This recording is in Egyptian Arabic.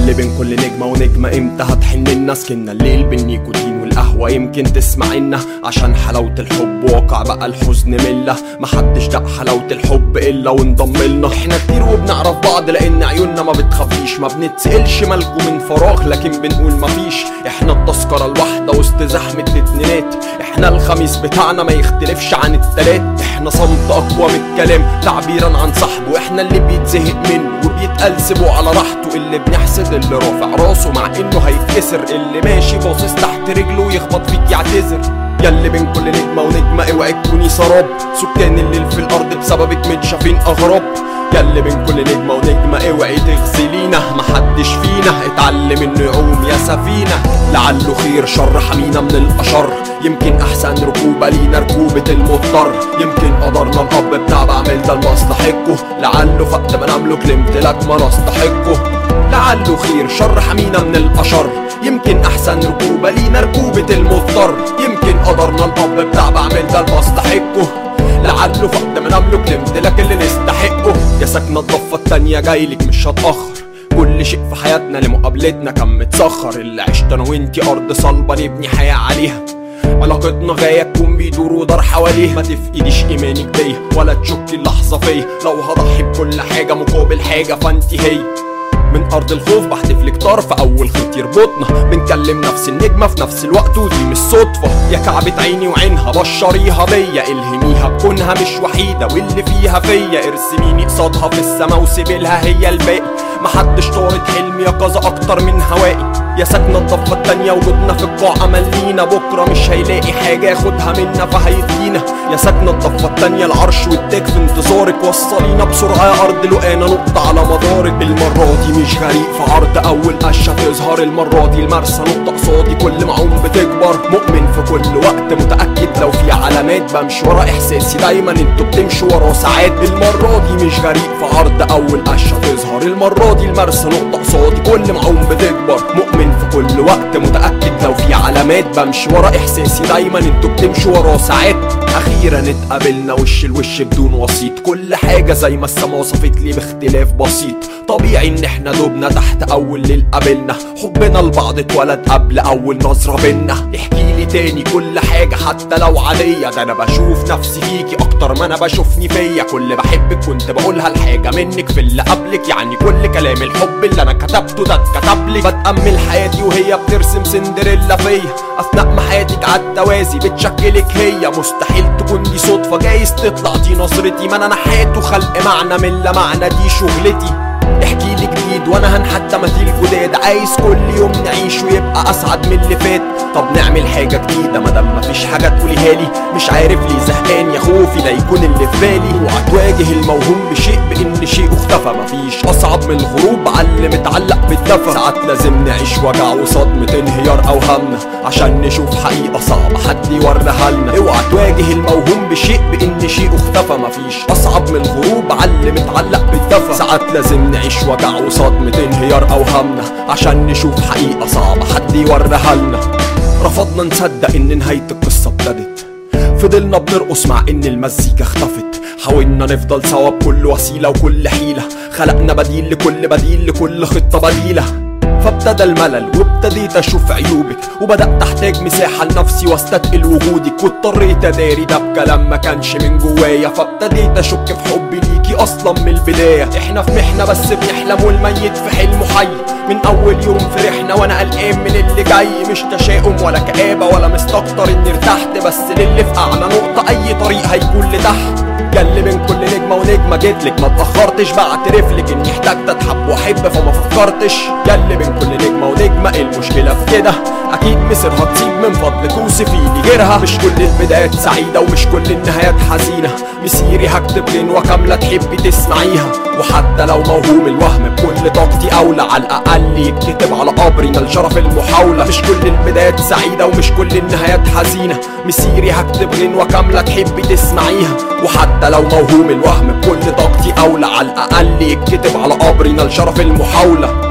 ياللي بين كل نجمة ونجمة امتى هتحن الناس كنا الليل بالنيكوتين والقهوة يمكن تسمعنا عشان حلاوة الحب واقع بقى الحزن ملة محدش دق حلاوة الحب الا وانضم لنا احنا كتير وبنعرف بعض لان عيوننا ما بتخافيش ما بنتسألش مالكوا من فراغ لكن بنقول مفيش احنا التذكرة الواحدة وسط زحمة الاتنينات احنا الخميس بتاعنا ما يختلفش عن التلات احنا صمت اقوى من الكلام تعبيرا عن صاحبه احنا اللي بيتزهق منه وبيتقال سيبه على راحته اللي بنحسد اللي رافع راسه مع انه هيتكسر اللي ماشي باصص تحت رجله يخبط فيك يعتذر ياللي بين كل نجمة ونجمة اوعي تكوني سراب سكان الليل في الارض بسببك متشافين اغراب ياللي بين كل نجمة ونجمة اوعي تغسلينا محدش فينا اتعلم انه يعوم يا سفينة لعله خير شر حمينا من الاشر يمكن احسن ركوبة لينا ركوبة المضطر يمكن قدرنا الاب بتاع بعمل ده لمصلحتكو لعله فقت ما نملك الامتلاك ما نستحقه لعله خير شر حمينا من الاشر يمكن احسن ركوبة لينا ركوبة المضطر يمكن قدرنا الاب بتاع بعمل ده لمصلحتكو لعله فقد ما نملك الامتلاك اللي نستحقه يا ساكنة الضفة التانية جايلك مش هتأخر كل شيء في حياتنا لمقابلتنا كان متسخر اللي عشت انا وانتي ارض صلبة نبني حياة عليها علاقتنا غاية تكون بيدور ودار حواليه ما تفقديش ايمانك بيا ولا تشكي اللحظة فيا لو هضحي بكل حاجة مقابل حاجة فانتي هي من ارض الخوف بحتف لك طرف اول خيط يربطنا بنكلم نفس النجمه في نفس الوقت ودي مش صدفه يا كعبة عيني وعينها بشريها بيا الهميها بكونها مش وحيده واللي فيها فيا ارسميني قصادها في السما وسيبيلها هي الباقي محدش طارد حلمي يقظة اكتر من هوائي يا ساكنة الضفة التانية وجودنا في القاع أمل لينا بكرة مش هيلاقي حاجة ياخدها منا فهيدينا يا ساكنة الضفة التانية العرش والتاج في انتظارك وصلينا بسرعة يا أرض لقانا نقطة على مدارك المرة دي مش غريق في عرض أول قشة تظهر المرة دي المرسى نقطة قصادي كل ما عم بتكبر مؤمن في كل وقت متأكد لو في علامات بمشي ورا إحساسي دايما انتوا بتمشوا ورا ساعات المرة دي مش غريق في عرض أول قشة تظهر المرة دي المرسى نقطة قصادي كل ما عم بتكبر مؤمن في كل وقت متأكد لو في علامات بمشي ورا إحساسي دايما انتوا بتمشوا ورا ساعات أخيرا اتقابلنا وش الوش بدون وسيط كل حاجة زي ما السما وصفت لي باختلاف بسيط طبيعي ان احنا دبنا تحت اول ليل قابلنا حبنا لبعض اتولد قبل اول نظرة بينا احكي لي تاني كل حاجة حتى لو عادية ده انا بشوف نفسي فيكي اكتر ما انا بشوفني فيا كل بحبك كنت بقولها الحاجة منك في اللي قبلك يعني كل كلام الحب اللي انا كتبته ده اتكتب لي بتأمل حياتي وهي بترسم سندريلا فيا اثناء ما حياتك عالتوازي بتشكلك هي مستحيل تكون دي صدفة جايز تطلع دي نظرتي ما انا نحات وخلق معنى من لا معنى دي شغلتي احكي لي جديد وانا هنحت تماثيل جداد عايز كل يوم نعيش ويبقى اسعد من اللي فات طب نعمل حاجة جديدة مادام مفيش حاجة تقوليها لي مش عارف ليه زهقان يا خوفي لا يكون اللي في بالي وهتواجه الموهوم بشيء بان شيء اختفى مفيش اصعب من الغروب على اللي متعلق بالدفا ساعات لازم نعيش وجع وصدمة انهيار اوهامنا عشان نشوف حقيقة صعبة حد يوريها لنا اوعى تواجه الموهوم بشيء بان شيء اختفى مفيش اصعب من الغروب على اللي متعلق بالدفا ساعات لازم نعيش وجع وصدمة انهيار اوهامنا عشان نشوف حقيقة صعبة حد يوريها لنا رفضنا نصدق ان نهاية القصة ابتدت فضلنا بنرقص مع ان المزيكا اختفت حاولنا نفضل سوا بكل وسيلة وكل حيلة خلقنا بديل لكل بديل لكل خطة بديلة فابتدى الملل وابتديت اشوف عيوبك وبدات احتاج مساحه لنفسي واستثقل وجودك واضطريت اداري ده بكلام ما كانش من جوايا فابتديت اشك في حبي ليكي اصلا من البدايه احنا في محنه بس بنحلم والميت في حلمه حي من اول يوم فرحنا وانا قلقان من اللي جاي مش تشاؤم ولا كآبة ولا مستكتر اني ارتحت بس للي في اعلى نقطة اي طريق هيكون لتحت ياللي بين كل نجمة ونجمة جيتلك ما اتأخرتش بعترفلك اني احتجت اتحب واحب فما فكرتش ياللي بين كل نجمة ونجمة ايه المشكلة في كده اكيد مصر هتصيب من فضلك وصفي لي غيرها مش كل البدايات سعيدة ومش كل النهايات حزينة مسيري هكتب غنوة كاملة تحبي تسمعيها وحتى لو موهوم الوهم بكل طاقتي اولى على الاقل يتكتب على قبري نال شرف المحاولة مش كل البدايات سعيدة ومش كل النهايات حزينة مسيري هكتب غنوة كاملة تحبي تسمعيها وحتى لو موهوم الوهم بكل طاقتي اولى على الاقل يتكتب على قبري نال شرف المحاولة